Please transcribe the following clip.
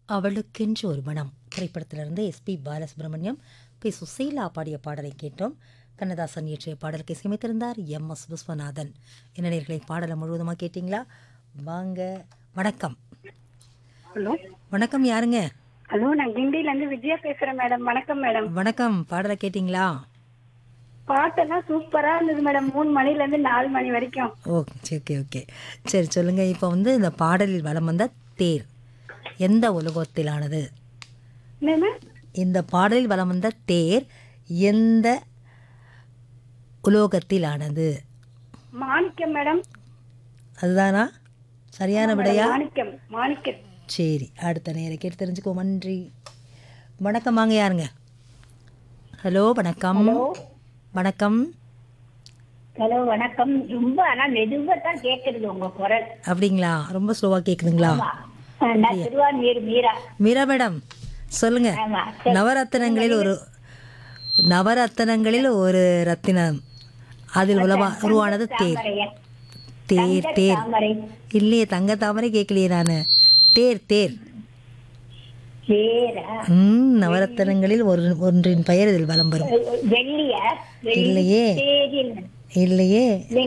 அவளுக்கென்று ஒரு மனம் திரைப்படத்திலிருந்து எஸ்பி பாலசுப்ரமணியம் பி சுசீலா பாடிய பாடலை கேட்டோம் கண்ணதாசன் இயற்றிய பாடலுக்கு இசையமைத்திருந்தார் எம் எஸ் விஸ்வநாதன் என்ன நேர்களை பாடலை முழுவதுமாக கேட்டிங்களா வாங்க வணக்கம் ஹலோ வணக்கம் யாருங்க ஹலோ நான் கிண்டில இருந்து விஜயா பேசுறேன் மேடம் வணக்கம் மேடம் வணக்கம் பாடலை கேட்டிங்களா பாட்டெல்லாம் சூப்பரா இருந்தது மேடம் மூணு மணில இருந்து நாலு மணி வரைக்கும் ஓகே ஓகே ஓகே சரி சொல்லுங்கள் இப்போ வந்து இந்த பாடலில் வலம் வந்த தேர் எந்த உலகத்திலானது என்ன மேம் இந்த பாடலில் வலம் வந்த தேர் எந்த உலோகத்திலானது மாணிக்கம் மேடம் அதுதானா சரியான விடையா மாணிக்கம் மாணிக்கம் சரி அடுத்த நேரம் கேட்டு தெரிஞ்சுக்கோ நன்றி வணக்கம் வாங்க யாருங்க ஹலோ வணக்கம் வணக்கம் ஹலோ வணக்கம் ரொம்ப ஆனா மெதுவா தான் கேக்குறது உங்க குரல் அப்படிங்களா ரொம்ப ஸ்லோவாக கேட்குதுங்களா நான் திருவான்மீர் மீரா மீரா மேடம் சொல்லுங்க ஆமா நவரத்தினங்களில் ஒரு நவரத்தினங்களில் ஒரு ரத்தினம் அதில் உலவா உருவானது தேர் தாமரையன். தேர் தேர் தாமரை இல்லையே தங்க தாமரை கேட்கலையே நான் தேர் தேர் சேரா ம் நவரத்தினங்களில் ஒரு ஒன்றின் பெயர் இதில் வலம் வரும் வெள்ளியா இல்லையே தேரில் இல்லையே